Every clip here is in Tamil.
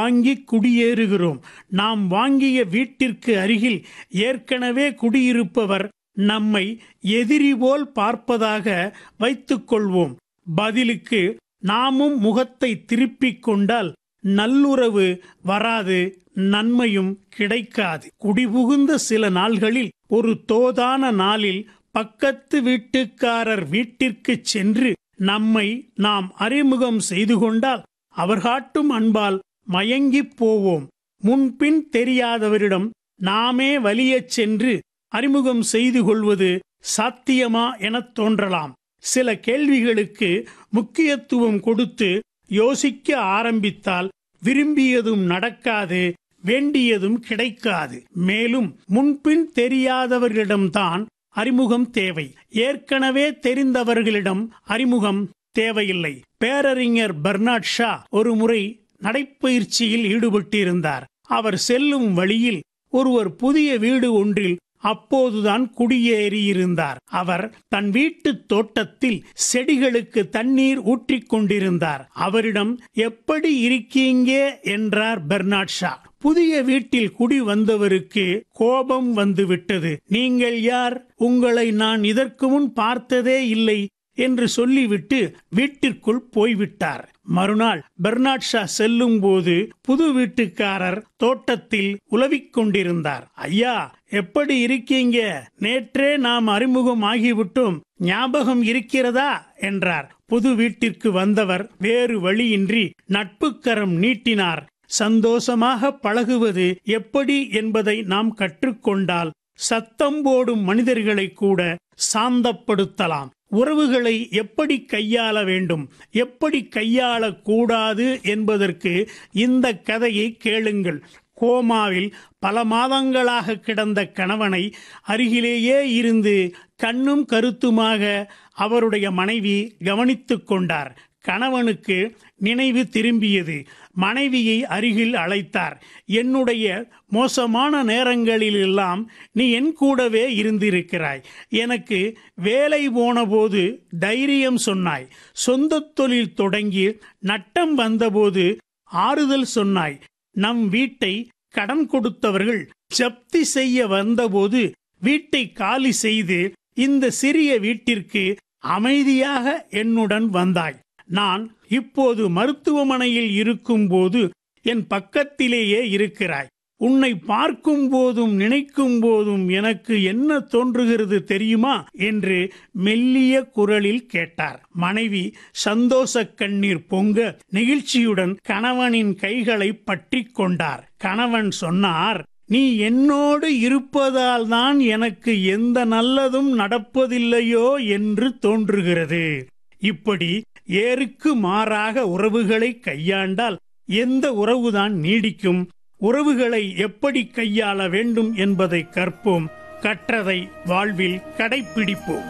வாங்கி குடியேறுகிறோம் நாம் வாங்கிய வீட்டிற்கு அருகில் ஏற்கனவே குடியிருப்பவர் நம்மை எதிரி போல் பார்ப்பதாக வைத்துக்கொள்வோம் பதிலுக்கு நாமும் முகத்தை திருப்பிக் கொண்டால் நல்லுறவு வராது நன்மையும் கிடைக்காது குடிபுகுந்த சில நாள்களில் ஒரு தோதான நாளில் பக்கத்து வீட்டுக்காரர் வீட்டிற்கு சென்று நம்மை நாம் அறிமுகம் செய்து கொண்டால் அவர் காட்டும் அன்பால் மயங்கிப் போவோம் முன்பின் தெரியாதவரிடம் நாமே வலியச் சென்று அறிமுகம் செய்து கொள்வது சாத்தியமா எனத் தோன்றலாம் சில கேள்விகளுக்கு முக்கியத்துவம் கொடுத்து யோசிக்க ஆரம்பித்தால் விரும்பியதும் நடக்காது வேண்டியதும் கிடைக்காது மேலும் முன்பின் தெரியாதவர்களிடம்தான் அறிமுகம் தேவை ஏற்கனவே தெரிந்தவர்களிடம் அறிமுகம் தேவையில்லை பேரறிஞர் பெர்னாட் ஷா ஒரு முறை நடைப்பயிற்சியில் ஈடுபட்டிருந்தார் அவர் செல்லும் வழியில் ஒருவர் புதிய வீடு ஒன்றில் அப்போதுதான் குடியேறியிருந்தார் அவர் தன் வீட்டு தோட்டத்தில் செடிகளுக்கு தண்ணீர் ஊற்றிக் கொண்டிருந்தார் அவரிடம் எப்படி இருக்கீங்க என்றார் பெர்னாட் ஷா புதிய வீட்டில் குடி வந்தவருக்கு கோபம் வந்துவிட்டது நீங்கள் யார் உங்களை நான் இதற்கு முன் பார்த்ததே இல்லை என்று சொல்லிவிட்டு வீட்டிற்குள் போய்விட்டார் மறுநாள் பெர்னாட் ஷா செல்லும் போது புது வீட்டுக்காரர் தோட்டத்தில் உலவிக் கொண்டிருந்தார் ஐயா எப்படி இருக்கீங்க நேற்றே நாம் அறிமுகம் ஆகிவிட்டோம் ஞாபகம் இருக்கிறதா என்றார் புது வீட்டிற்கு வந்தவர் வேறு வழியின்றி நட்புக்கரம் நீட்டினார் சந்தோஷமாக பழகுவது எப்படி என்பதை நாம் கற்றுக்கொண்டால் சத்தம் போடும் மனிதர்களை கூட சாந்தப்படுத்தலாம் உறவுகளை எப்படி கையாள வேண்டும் எப்படி கையாளக்கூடாது என்பதற்கு இந்த கதையை கேளுங்கள் கோமாவில் பல மாதங்களாக கிடந்த கணவனை அருகிலேயே இருந்து கண்ணும் கருத்துமாக அவருடைய மனைவி கவனித்துக் கொண்டார் கணவனுக்கு நினைவு திரும்பியது மனைவியை அருகில் அழைத்தார் என்னுடைய மோசமான நேரங்களிலெல்லாம் நீ என் கூடவே இருந்திருக்கிறாய் எனக்கு வேலை போனபோது தைரியம் சொன்னாய் சொந்த தொழில் தொடங்கி நட்டம் வந்தபோது ஆறுதல் சொன்னாய் நம் வீட்டை கடன் கொடுத்தவர்கள் ஜப்தி செய்ய வந்தபோது வீட்டை காலி செய்து இந்த சிறிய வீட்டிற்கு அமைதியாக என்னுடன் வந்தாய் நான் இப்போது மருத்துவமனையில் இருக்கும்போது என் பக்கத்திலேயே இருக்கிறாய் உன்னை பார்க்கும் போதும் நினைக்கும் போதும் எனக்கு என்ன தோன்றுகிறது தெரியுமா என்று மெல்லிய குரலில் கேட்டார் மனைவி சந்தோஷ கண்ணீர் பொங்க நெகிழ்ச்சியுடன் கணவனின் கைகளை பற்றி கொண்டார் கணவன் சொன்னார் நீ என்னோடு இருப்பதால் தான் எனக்கு எந்த நல்லதும் நடப்பதில்லையோ என்று தோன்றுகிறது இப்படி ஏருக்கு மாறாக உறவுகளை கையாண்டால் எந்த உறவுதான் நீடிக்கும் உறவுகளை எப்படி கையாள வேண்டும் என்பதை கற்போம் கற்றதை வாழ்வில் கடைப்பிடிப்போம்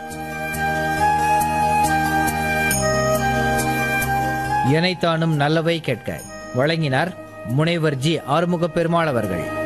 இணைத்தானும் நல்லவை கேட்க வழங்கினார் முனைவர் ஜி ஆறுமுக பெருமாள் அவர்கள்